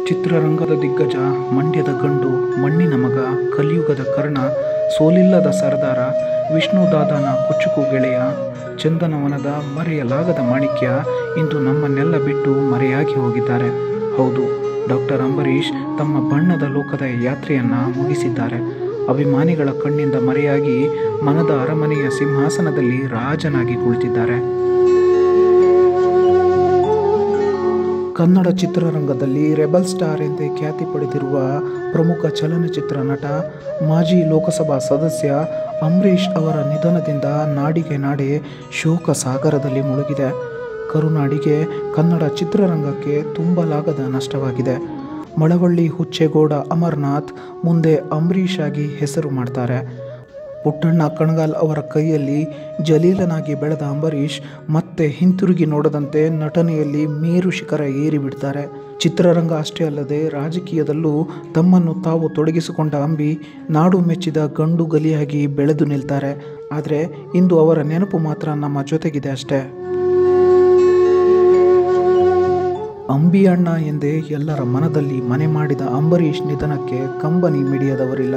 ಚಿತ್ರರಂಗದ ದಿಗ್ಗಜ ಮಂಡ್ಯದ ಗಂಡು ಮಣ್ಣಿನ ಮಗ ಕಲಿಯುಗದ ಕರ್ಣ ಸೋಲಿಲ್ಲದ ಸರ್ದಾರ ವಿಷ್ಣುದಾದನ ಕುಚುಕು ಗೆಳೆಯ ಚಂದನವನದ ಮರೆಯಲಾಗದ ಮಾಣಿಕ್ಯ ಇಂದು ನಮ್ಮನ್ನೆಲ್ಲ ಬಿಟ್ಟು ಮರೆಯಾಗಿ ಹೋಗಿದ್ದಾರೆ ಹೌದು ಡಾಕ್ಟರ್ ಅಂಬರೀಷ್ ತಮ್ಮ ಬಣ್ಣದ ಲೋಕದ ಯಾತ್ರೆಯನ್ನು ಮುಗಿಸಿದ್ದಾರೆ ಅಭಿಮಾನಿಗಳ ಕಣ್ಣಿಂದ ಮರೆಯಾಗಿ ಮನದ ಅರಮನೆಯ ಸಿಂಹಾಸನದಲ್ಲಿ ರಾಜನಾಗಿ ಕುಳಿತಿದ್ದಾರೆ ಕನ್ನಡ ಚಿತ್ರರಂಗದಲ್ಲಿ ರೆಬಲ್ ಸ್ಟಾರ್ ಎಂದೇ ಖ್ಯಾತಿ ಪಡೆದಿರುವ ಪ್ರಮುಖ ಚಲನಚಿತ್ರ ನಟ ಮಾಜಿ ಲೋಕಸಭಾ ಸದಸ್ಯ ಅಂಬರೀಷ್ ಅವರ ನಿಧನದಿಂದ ನಾಡಿಗೆ ನಾಡೆ ಶೋಕ ಸಾಗರದಲ್ಲಿ ಮುಳುಗಿದೆ ಕರುನಾಡಿಗೆ ಕನ್ನಡ ಚಿತ್ರರಂಗಕ್ಕೆ ತುಂಬಲಾಗದ ನಷ್ಟವಾಗಿದೆ ಮಳವಳ್ಳಿ ಹುಚ್ಚೇಗೌಡ ಅಮರ್ನಾಥ್ ಮುಂದೆ ಅಂಬರೀಷ್ ಆಗಿ ಹೆಸರು ಮಾಡ್ತಾರೆ ಪುಟ್ಟಣ್ಣ ಕಣಗಾಲ್ ಅವರ ಕೈಯಲ್ಲಿ ಜಲೀಲನಾಗಿ ಬೆಳೆದ ಅಂಬರೀಷ್ ಮತ್ತೆ ಹಿಂತಿರುಗಿ ನೋಡದಂತೆ ನಟನೆಯಲ್ಲಿ ಮೇರು ಶಿಖರ ಏರಿ ಬಿಡ್ತಾರೆ ಚಿತ್ರರಂಗ ಅಷ್ಟೇ ಅಲ್ಲದೆ ರಾಜಕೀಯದಲ್ಲೂ ತಮ್ಮನ್ನು ತಾವು ತೊಡಗಿಸಿಕೊಂಡ ಅಂಬಿ ನಾಡು ಮೆಚ್ಚಿದ ಗಂಡು ಗಲಿಯಾಗಿ ಬೆಳೆದು ನಿಲ್ತಾರೆ ಆದರೆ ಇಂದು ಅವರ ನೆನಪು ಮಾತ್ರ ನಮ್ಮ ಜೊತೆಗಿದೆ ಅಷ್ಟೇ ಅಂಬಿ ಅಣ್ಣ ಎಂದೇ ಎಲ್ಲರ ಮನದಲ್ಲಿ ಮನೆ ಮಾಡಿದ ಅಂಬರೀಷ್ ನಿಧನಕ್ಕೆ ಕಂಬನಿ ಮಿಡಿಯದವರಿಲ್ಲ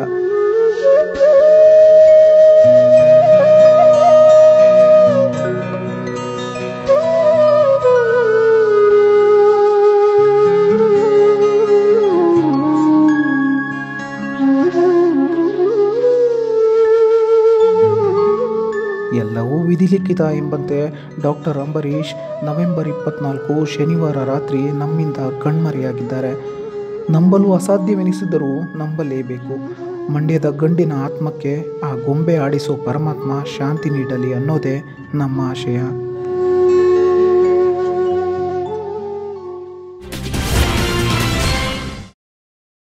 ಎಲ್ಲವೂ ವಿಧಿಲಿಖಿತ ಎಂಬಂತೆ ಡಾಕ್ಟರ್ ಅಂಬರೀಷ್ ನವೆಂಬರ್ ಇಪ್ಪತ್ನಾಲ್ಕು ಶನಿವಾರ ರಾತ್ರಿ ನಮ್ಮಿಂದ ಕಣ್ಮರೆಯಾಗಿದ್ದಾರೆ ನಂಬಲು ಅಸಾಧ್ಯವೆನಿಸಿದರೂ ನಂಬಲೇಬೇಕು ಮಂಡ್ಯದ ಗಂಡಿನ ಆತ್ಮಕ್ಕೆ ಆ ಗೊಂಬೆ ಆಡಿಸೋ ಪರಮಾತ್ಮ ಶಾಂತಿ ನೀಡಲಿ ಅನ್ನೋದೇ ನಮ್ಮ ಆಶಯ